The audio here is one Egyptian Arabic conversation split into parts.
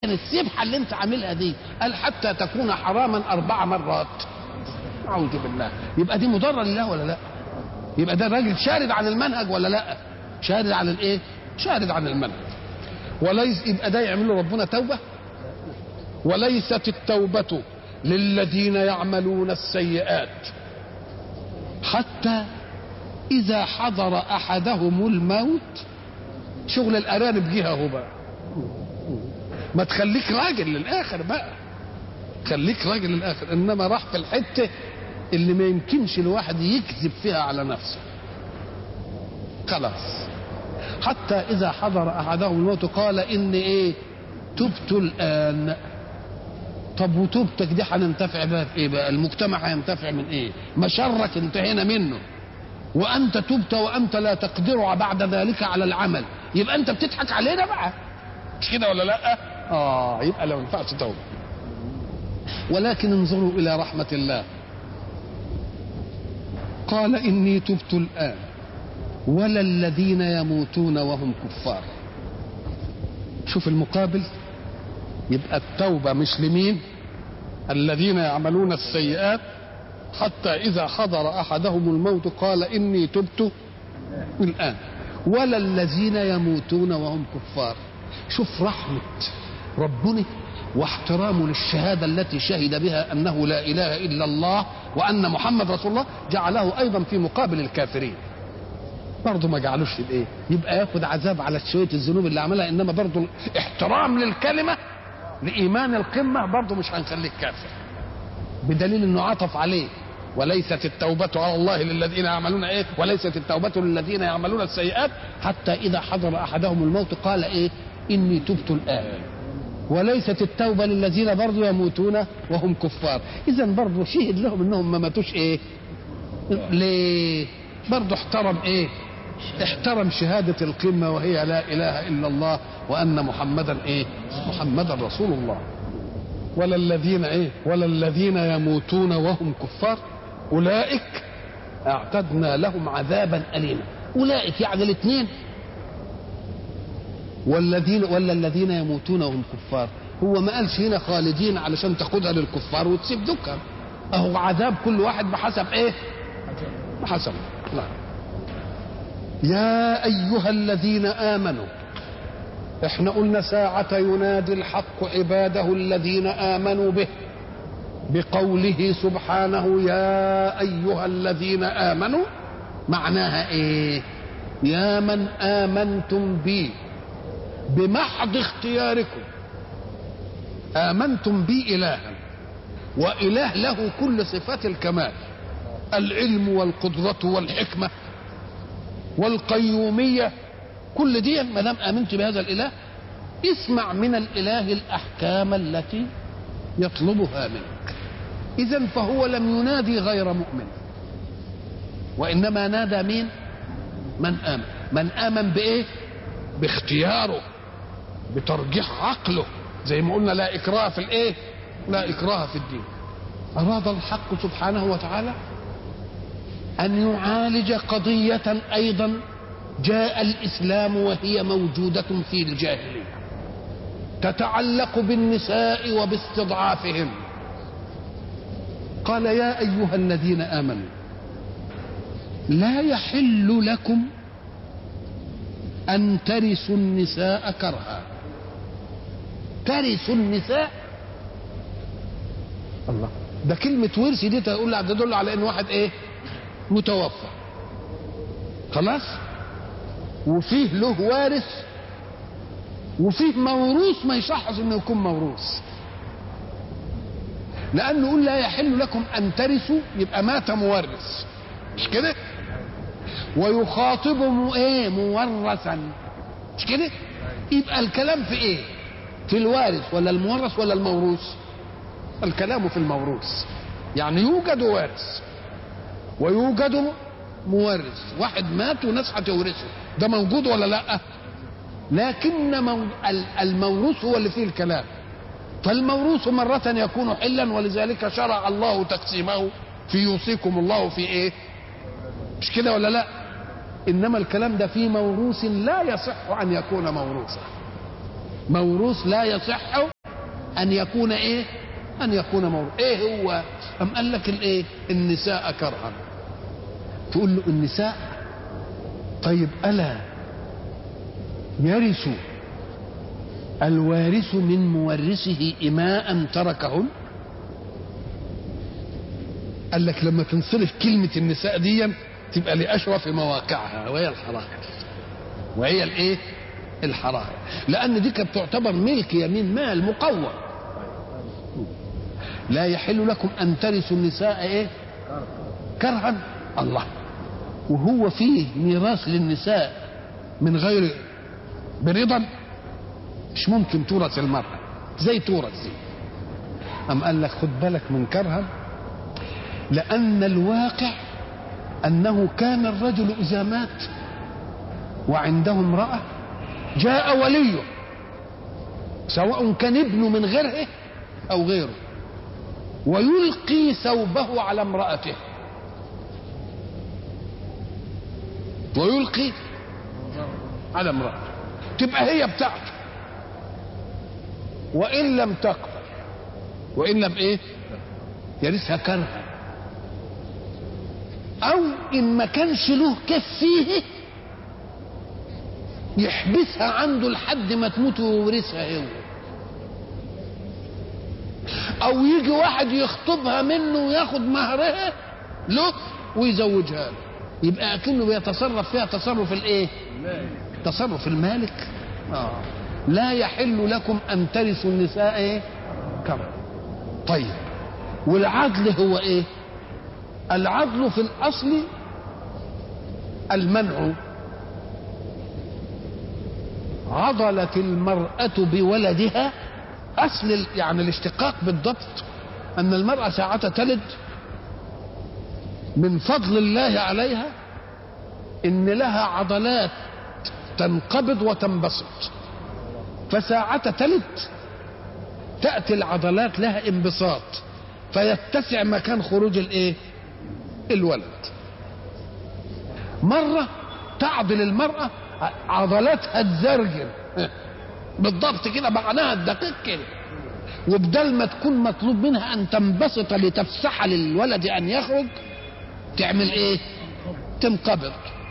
السبحه اللي انت عاملها دي قال حتى تكون حراما اربع مرات اعوذ بالله يبقى دي مضره لله ولا لا يبقى ده الراجل شارد عن المنهج ولا لا شارد عن الايه شارد عن المنهج وليس يبقى ده يعمل له ربنا توبه وليست التوبه للذين يعملون السيئات حتى اذا حضر احدهم الموت شغل الارانب جه اهو بقى ما تخليك راجل للاخر بقى خليك راجل للاخر انما راح في الحته اللي ما يمكنش الواحد يكذب فيها على نفسه خلاص حتى اذا حضر احدهم الموت قال اني ايه تبت الان طب وتوبتك دي هننتفع بها في ايه بقى المجتمع هينتفع من ايه مشرك انتهينا منه وانت تبت وانت لا تقدر بعد ذلك على العمل يبقى انت بتضحك علينا بقى مش كده ولا لا اه يبقى لو ينفعش توبه ولكن انظروا الى رحمه الله قال اني تبت الان ولا الذين يموتون وهم كفار شوف المقابل يبقى التوبه مش لمين الذين يعملون السيئات حتى اذا حضر احدهم الموت قال اني تبت الان ولا الذين يموتون وهم كفار شوف رحمه ربنا واحترامه للشهادة التي شهد بها أنه لا إله إلا الله وأن محمد رسول الله جعله أيضا في مقابل الكافرين برضه ما جعلوش الايه يبقى ياخد عذاب على شويه الذنوب اللي عملها انما برضه احترام للكلمه لايمان القمه برضه مش هنخليك كافر بدليل انه عطف عليه وليست التوبة على الله للذين يعملون ايه وليست التوبة للذين يعملون السيئات حتى اذا حضر احدهم الموت قال ايه اني تبت الان وليست التوبة للذين برضو يموتون وهم كفار إذا برضو شهد لهم أنهم ما ماتوش إيه ليه برضو احترم إيه احترم شهادة القمة وهي لا إله إلا الله وأن محمدا إيه محمدا رسول الله ولا الذين إيه ولا الذين يموتون وهم كفار أولئك أعتدنا لهم عذابا أليما أولئك يعني الاثنين والذين ولا الذين يموتون وهم كفار هو ما قالش هنا خالدين علشان تاخدها للكفار وتسيب دكان اهو عذاب كل واحد بحسب ايه بحسب لا يا ايها الذين امنوا احنا قلنا ساعة ينادي الحق عباده الذين امنوا به بقوله سبحانه يا ايها الذين امنوا معناها ايه يا من امنتم بي بمحض اختياركم آمنتم بي إلها وإله له كل صفات الكمال العلم والقدرة والحكمة والقيومية كل دي ما دام آمنت بهذا الإله اسمع من الإله الأحكام التي يطلبها منك إذا فهو لم ينادي غير مؤمن وإنما نادى مين من آمن من آمن بإيه باختياره بترجيح عقله زي ما قلنا لا إكراه في الإيه لا إكراه في الدين أراد الحق سبحانه وتعالى أن يعالج قضية أيضا جاء الإسلام وهي موجودة في الجاهلية تتعلق بالنساء وباستضعافهم قال يا أيها الذين آمنوا لا يحل لكم أن ترثوا النساء كرها ترثوا النساء الله ده كلمة ورث دي تقول تدل على إن واحد إيه متوفى خلاص وفيه له وارث وفيه موروث ما يصحش انه يكون موروث لانه يقول لا يحل لكم ان ترثوا يبقى مات مورث مش كده ويخاطب مو ايه مورثا مش كده يبقى الكلام في ايه في الوارث ولا المورث ولا الموروث الكلام في الموروث يعني يوجد وارث ويوجد مورث واحد مات وناس هتورثه ده موجود ولا لا لكن الموروث هو اللي فيه الكلام فالموروث مرة يكون حلا ولذلك شرع الله تقسيمه في يوصيكم الله في ايه مش كده ولا لا انما الكلام ده في موروث لا يصح ان يكون موروثا موروث لا يصح ان يكون ايه ان يكون مولود ايه هو ام قال لك الايه النساء كرها تقول له النساء طيب الا يرث الوارث من مورثه إماء تركهن قال لك لما تنصرف كلمة النساء دي تبقى لأشرف مواقعها وهي الحرائر وهي الايه الحرائر لأن دي كانت تعتبر ملك يمين مال مقوم لا يحل لكم أن ترثوا النساء ايه كرها الله وهو فيه ميراث للنساء من غير برضا مش ممكن تورث المرأة زي تورث زي أم قال لك خد بالك من كرها لأن الواقع أنه كان الرجل إذا مات وعنده امرأة جاء وليه سواء كان ابنه من غيره أو غيره ويلقي ثوبه على امرأته ويلقي على امرأته تبقى هي بتاعته وإن لم تقبل وإن لم إيه يرثها كرها أو إن ما كانش له كيف فيه يحبسها عنده لحد ما تموت ويورثها هو أو يجي واحد يخطبها منه وياخد مهرها له ويزوجها له يبقى أكنه بيتصرف فيها تصرف الإيه؟ تصرف المالك آه. لا يحل لكم ان ترثوا النساء ايه كرها طيب والعدل هو ايه العدل في الاصل المنع عضلت المرأة بولدها أصل يعني الاشتقاق بالضبط أن المرأة ساعة تلد من فضل الله عليها إن لها عضلات تنقبض وتنبسط فساعة تلد تأتي العضلات لها انبساط فيتسع مكان خروج الايه الولد مرة تعضل المرأة عضلاتها تزرجن بالضبط كده معناها الدقيق كده وبدل ما تكون مطلوب منها ان تنبسط لتفسح للولد ان يخرج تعمل ايه تنقبض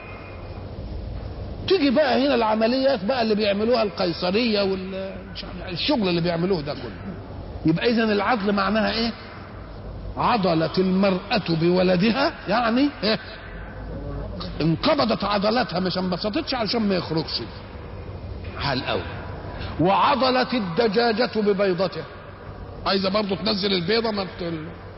تيجي بقى هنا العمليات بقى اللي بيعملوها القيصريه والشغل اللي بيعملوه ده كله يبقى اذا العدل معناها ايه عضلت المرأة بولدها يعني إيه؟ انقبضت عضلاتها مش انبسطتش علشان ما يخرجش حال قوي وعضلت الدجاجة ببيضتها عايزة برضه تنزل البيضة ما